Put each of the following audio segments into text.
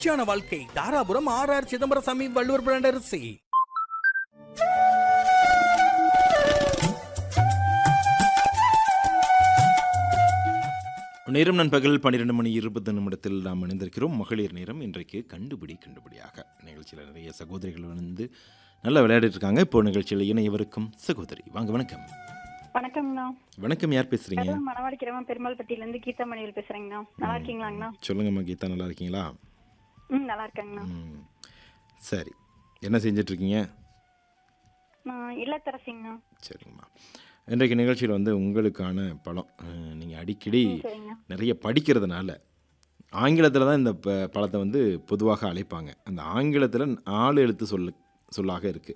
மகிழ்ச்சியான வாழ்க்கை Dharapuram R R Chidambarasamy Valluvar brand அரிசி நேரம் நண்பகல் பன்னிரெண்டு மணி இருபது நிமிடத்தில் நாம் இணைந்திருக்கிறோம் மகளிர் நேரம் இன்றைக்கு கண்டுபிடி கண்டுபிடியாக நிகழ்ச்சியில் நிறைய சகோதரிகள் வந்து நல்லா விளையாடிட்டு இருக்காங்க இப்போ நிகழ்ச்சியில் இணையவருக்கும் சகோதரி வாங்க வணக்கம் வணக்கம்ண்ணா வணக்கம் யார் பேசுறீங்க கரூர் மணவாடிக்கிறவன் பெருமாள்பட்டியில இருந்து கீதா மணியில் பேசுறேங்கண்ணா நல்லா இருக்கீங்களாங்கண்ணா சொல்லுங்கம்மா கீதா நல்லா இருக்கீங்களா ம் நல்லா இருக்கேங்கண்ணா ம் சரி என்ன செஞ்சுட்டு இருக்கீங்க நான் இல்லத்தரசிங்கண்ணா சரிங்கம்மா இன்றைக்கு நிகழ்ச்சியில் வந்து உங்களுக்கான படம் நீங்கள் அடிக்கடி சரிங்க நிறைய படிக்கிறதுனால ஆங்கிலத்தில் தான் இந்த ப பழத்தை வந்து பொதுவாக அழைப்பாங்க அந்த ஆங்கிலத்தில் நாலு எழுத்து சொல்லு சொல்லாக இருக்குது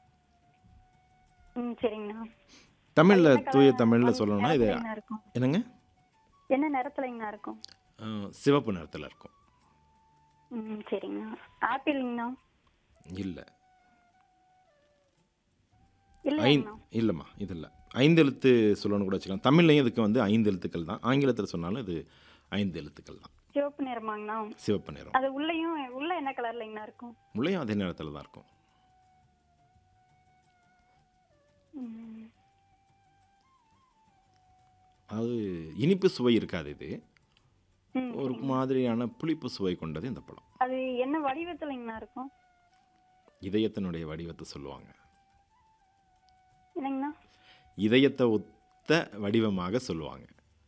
ம் சரிங்கண்ணா தமிழில் தூய தமிழில் சொல்லணும்னா இது நிறத்துலங்கண்ணா இருக்கும் என்னங்க என்ன நிறத்துலங்கண்ணா இருக்கும் அஹ், சிவப்பு நிறத்தில் இருக்கும் ம் சரிங்கண்ணா ஆப்பிள்ங்கண்ணா இல்லை ஐந்து இல்லைங்கண்ணா இல்லைம்மா இது இல்லை ஐந்து எழுத்து சொல்லணும்னு கூட வச்சுக்கலாம் தமிழ்லையும் இதுக்கு வந்து ஐந்து எழுத்துக்கள் தான் ஆங்கிலத்தில் சொன்னாலும் இது ஐந்து எழுத்துக்கள் தான் சிவப்பு நிறமாங்கண்ணா சிவப்பு நிறம் அது உள்ளேயும் உள்ள என்ன கலர்லங்கண்ணா இருக்கும் முள்ளையும் அதே நிறத்தில் தான் இருக்கும் ம் அது இனிப்பு சுவை இருக்காது இது ம் ஒரு மாதிரியான புளிப்பு சுவை கொண்டது இந்த பழம் அது என்ன வடிவத்துலங்கண்ணா இருக்கும் இதயத்தினுடைய வடிவத்தை சொல்லுவாங்க என்னங்கண்ணா இதயத்தை ஒத்த வடிவமாக சொல்லுவாங்க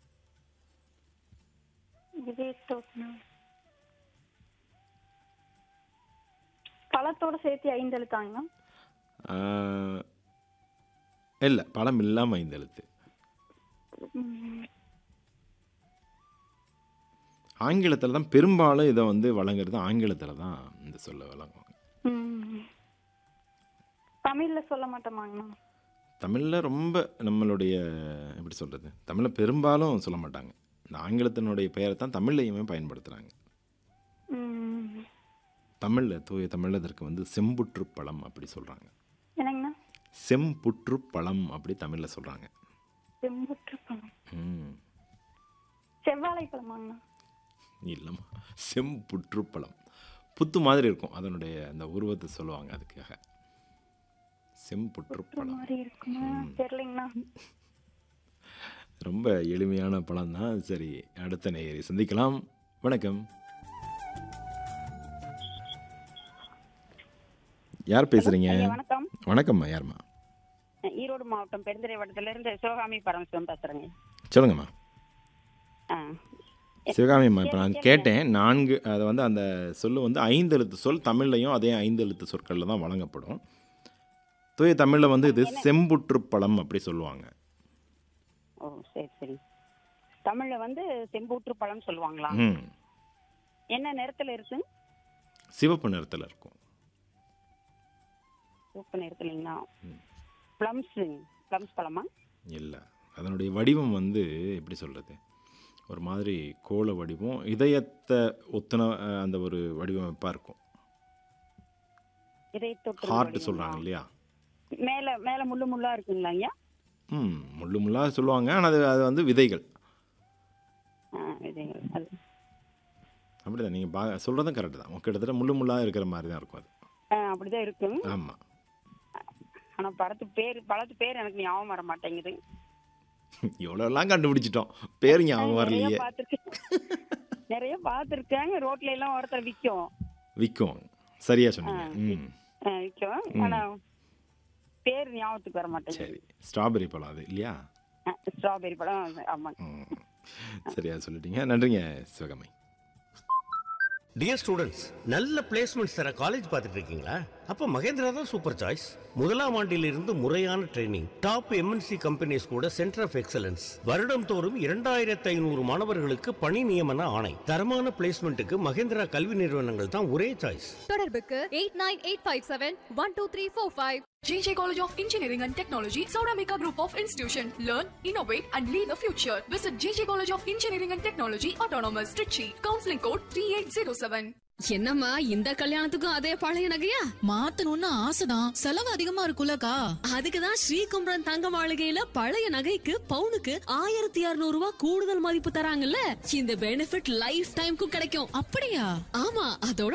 இதே தோட்டண்ணா பழத்தோட சேர்த்து ஐந்து எழுத்தாங்கண்ணா இல்லை பழம் இல்லாமல் ஐந்து எழுத்து ம் ஆங்கிலத்தில் தான் பெரும்பாலும் இதை வந்து வழங்குறது ஆங்கிலத்தில் தான் இந்த சொல்ல வழங்குவாங்க ம். தமிழ்ல சொல்ல மாட்டோமாங்கண்ணா தமிழில் ரொம்ப நம்மளுடைய எப்படி சொல்கிறது தமிழில் பெரும்பாலும் சொல்ல மாட்டாங்க இந்த ஆங்கிலத்தினுடைய பெயரை தான் தமிழ்லையுமே பயன்படுத்துகிறாங்க ம். தமிழில் தூய தமிழில் இதற்கு வந்து செம்புற்று பழம் அப்படி சொல்கிறாங்க என்னங்கண்ணா செம்புற்று பழம் அப்படி தமிழில் சொல்கிறாங்க செம்புற்று பழம் ம் செவ்வாழை பழமாங்கண்ணா இல்லைம்மா செம்புற்று பழம் புத்து மாதிரி இருக்கும் அதனுடைய அந்த உருவத்தை சொல்லுவாங்க அதுக்காக செம்புற்று ஒரு பழம் மாதிரி இருக்குமா தெரியலைங்கண்ணா ரொம்ப எளிமையான பழம் தான் சரி அடுத்த நேயரை சந்திக்கலாம் வணக்கம் யார் பேசுறீங்க ஐயா, வணக்கம் வணக்கம்மா யாரும்மா ஈரோடு மாவட்டம் பெருந்துறை வட்டத்துல இருந்து சிவகாமி பரமசிவம் பேசுறேங்க சொல்லுங்கம்மா ஆ. சிவகாமிம்மா இப்போ நான் கேட்டேன் நான்கு அதை வந்து அந்த சொல்லு வந்து ஐந்து எழுத்து சொல் தமிழ்லையும் அதே ஐந்து எழுத்து சொற்களில் தான் வழங்கப்படும் தூய தமிழில் வந்து இது செம்புற்று பழம் அப்படி சொல்லுவாங்க ஓ சரி சரி தமிழ்ல வந்து செம்பூற்று பழம் சொல்லுவாங்களா ம் என்ன நிறத்துல இருக்கு சிவப்பு நிறத்தில் இருக்கும் சூப்பு நிறத்துலங்களா பிளம்ஸ் பிளம்ஸ் பழமா இல்லை அதனுடைய வடிவம் வந்து எப்படி சொல்கிறது ஒரு மாதிரி கோல வடிவம் இதயத்தை ஒத்துன அஹ், அந்த ஒரு வடிவமைப்பாக இருக்கும் இதை தொற்று ஹார்ட் சொல்கிறாங்க இல்லையா மேல மேல முள்ளு முள்ளா இருக்குங்களா ஐயா ம் முள்ளு முள்ளாக சொல்லுவாங்க ஆனால் அது அது வந்து விதைகள் ஆ, விதைகள். அது அப்படி தான் நீங்கள் பா சொல்கிறதும் கரெக்டு தான் கிட்டத்தட்ட முள்ளு முள்ளாக இருக்கிற மாதிரி தான் இருக்கும் அது ஆ, அப்படிதான் இருக்கும் ஆமாம் ஆனா பழத்து பேர் பழத்து பேர் எனக்கு ஞாபகம் வர மாட்டேங்குது எவ்வளோலாம் கண்டுபிடிச்சிட்டோம் பேர் ஞாபகம் நிறைய வரலையே பார்த்திருக்கேன் நிறைய பார்த்திருக்கேங்க ரோட்ல எல்லாம் ஒருத்தர் விற்கும் விற்கும் சரியா சொன்னீங்க ம் விற்கும் ஆனா பேர் ஞாபகத்துக்கு வர மாட்டேங்குது சரி ஸ்ட்ராபெரி பழம் அது இல்லையா ஸ்ட்ராபெரி பழம் ஆமா ம் சரியா சொல்லிட்டீங்க நன்றிங்க சிவகமை டியர் ஸ்டூடெண்ட்ஸ் நல்ல பிளேஸ்மெண்ட்ஸ் தர காலேஜ் பார்த்துட்டு இருக்கீங்களா அப்போ மகேந்திரா தான் சூப்பர் சாய்ஸ் முதலாம் ஆண்டிலிருந்து முறையான ட்ரைனிங் டாப் எம்என்சி கம்பெனிஸ் கூட சென்டர் ஆஃப் எக்ஸலன்ஸ் வருடம் தோறும் இரண்டாயிரத்து ஐநூறு மாணவர்களுக்கு பணி நியமன ஆணை தரமான பிளேஸ்மெண்ட்டுக்கு மகேந்திரா கல்வி நிறுவனங்கள் தான் ஒரே சாய்ஸ் தொடர்புக்கு eight nine eight five seven one two three four five JJ College of Engineering and Technology, Sauramika Group of Institution. Learn, innovate, and lead the future. Visit JJ College of Engineering and Technology, Autonomous, Trichy. Counseling code 3807. என்னம்மா இந்த கல்யாணத்துக்கும் அதே பழைய நகையா மாத்தணும்னு ஆசைதான் செலவு அதிகமா இருக்கும்லக்கா அதுக்குதான் ஸ்ரீகும்பரன் தங்க மாளிகையில பழைய நகைக்கு பவுனுக்கு ஆயிரத்தி இருநூறு ரூபாய் கூடுதல் மதிப்பு தராங்கல்ல இந்த பெனிஃபிட் லைஃப் டைம்க்கும் கிடைக்கும் அப்படியா ஆமா அதோட